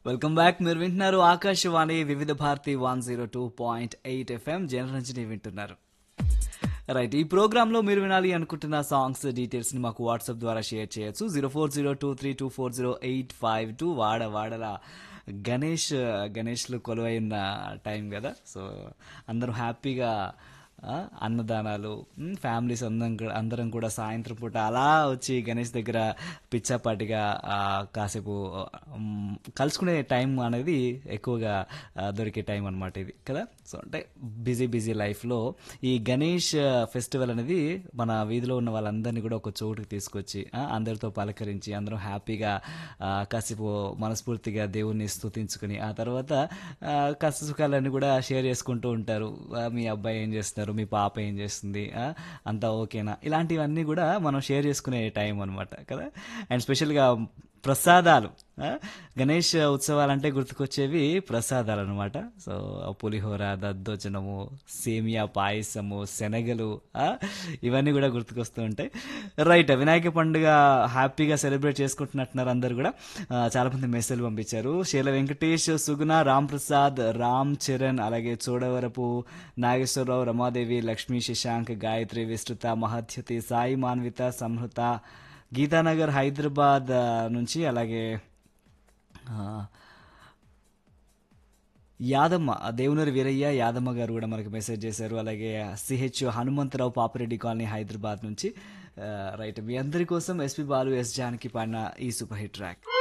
welcome back మీరు వింటున్నారు Akashvani Vividh Bharati one zero two point eight FM Janaranjani వింటున్నారు రైట్ ఈ ప్రోగ్రాంలో మీరు వినాలి అనుకుంటున్న సాంగ్స్ డీటెయిల్స్ని మాకు వాట్సాప్ ద్వారా షేర్ చేయొచ్చు zero four zero two three two four zero eight five two వాడ వాడల గణేష్ గణేష్లు కొలువై ఉన్న టైం కదా సో అందరూ హ్యాపీగా ఆ, అన్నదానాలు మ్, ఫ్యామిలీస్ అందరం కూడా- అందరం కూడా సాయంత్రం పూట అలా వచ్చి గణేష్ దగ్గర పిచ్చాపాటిగా ఆ, కాసేపు మ్, కలుసుకునే టైం అనేది ఎక్కువగా ఆ, దొరికే టైం అనమాట ఇది కదా సో అంటే బిజీ బిజీ లైఫ్లో ఈ గణేష్ ఫెస్టివల్ అనేది మన వీధిలో ఉన్న వాళ్ళందరినీ కూడా ఒక చోటుకి తీసుకొచ్చి ఆ, అందరితో పలకరించి అందరం హ్యాపీగా ఆ, కాసేపు మనస్ఫూర్తిగా దేవుణ్ణి స్తుతించుకుని ఆ తర్వాత ఆ, కష్ట సుఖాలన్నీ కూడా షేర్ చేసుకుంటూ ఉంటారు ఆ, మీ అబ్బాయి ఏం చేస్తున్నారు మీ పాప ఏం చేస్తుంది ఆ, అంతా ఓకేనా ఇలాంటివన్నీ కూడా మనం షేర్ చేసుకునే టైం అనమాట కదా అండ్ స్పెషల్గా ప్రసాదాలు ఆ, గణేష్ ఉత్సవాలంటే గుర్తుకొచ్చేవి ప్రసాదాలు అనమాట సో పులిహోర దద్దోజనము సేమియా పాయసము శనగలు ఆ, ఇవన్నీ కూడా గుర్తుకొస్తూ ఉంటాయి రైట్ వినాయక పండుగ హ్యాపీగా సెలబ్రేట్ చేసుకుంటున్నట్టున్నారు అందరు కూడా ఆ, చాలా మంది మెసేజ్లు పంపించారు శీల వెంకటేష్ సుగుణ రామ్ ప్రసాద్ రామ్ చరణ్ అలాగే చోడవరపు నాగేశ్వరరావు రమాదేవి లక్ష్మీ శశాంక్ గాయత్రి విస్తృత మహత్యతి సాయి మాన్విత సంహృత గీతానగర్ హైదరాబాద్ ఆ, నుంచి అలాగే ఆ, యాదమ్మ దేవునూరి వీరయ్య యాదమ్మ గారు కూడా మనకు మెసేజ్ చేశారు అలాగే సిహెచ్ హనుమంతరావు పాపిరెడ్డి కాలనీ హైదరాబాద్ నుంచి ఆ, రైట్ మీ అందరి కోసం ఎస్పి బాలు ఎస్ జానకి పాడిన ఈ సూపర్ హిట్ ట్రాక్